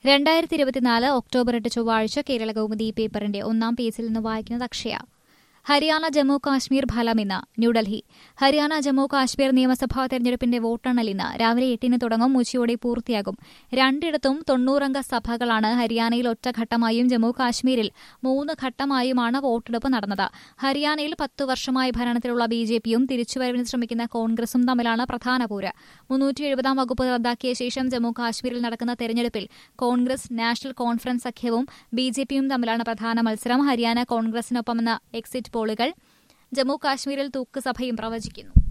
രണ്ടായിരത്തി ഇരുപത്തിനാല് ഒക്ടോബർ എട്ട് ചൊവ്വാഴ്ച കേരള കൗമുദി പേപ്പറിന്റെ ഒന്നാം പേജിൽ നിന്ന് വായിക്കുന്നത് അക്ഷയ ഹരിയാന ജമ്മു കാശ്മീർ ഫലം ഇന്ന് ന്യൂഡൽഹി ഹരിയാന ജമ്മു കാശ്മീർ നിയമസഭാ തെരഞ്ഞെടുപ്പിന്റെ വോട്ടെണ്ണൽ ഇന്ന് രാവിലെ എട്ടിന് തുടങ്ങും ഉച്ചയോടെ പൂർത്തിയാകും രണ്ടിടത്തും തൊണ്ണൂറംഗ സഭകളാണ് ഹരിയാനയിൽ ഒറ്റഘട്ടമായും ജമ്മു കാശ്മീരിൽ മൂന്ന് ഘട്ടമായുമാണ് വോട്ടെടുപ്പ് നടന്നത് ഹരിയാനയിൽ പത്തു വർഷമായി ഭരണത്തിലുള്ള ബി ജെ പിയും തിരിച്ചുവരവിന് ശ്രമിക്കുന്ന കോൺഗ്രസും തമ്മിലാണ് പ്രധാന പോര് മുന്നൂറ്റി എഴുപതാം വകുപ്പ് റദ്ദാക്കിയ ശേഷം ജമ്മു കാശ്മീരിൽ നടക്കുന്ന തെരഞ്ഞെടുപ്പിൽ കോൺഗ്രസ് നാഷണൽ കോൺഫറൻസ് സഖ്യവും ബി ജെ പിയും തമ്മിലാണ് പ്രധാന മത്സരം ഹരിയാന കോൺഗ്രസിനൊപ്പമെന്ന എക്സിറ്റ് പോളുകൾ ജമ്മു കാശ്മീരിൽ തൂക്കുസഭയും പ്രവചിക്കുന്നു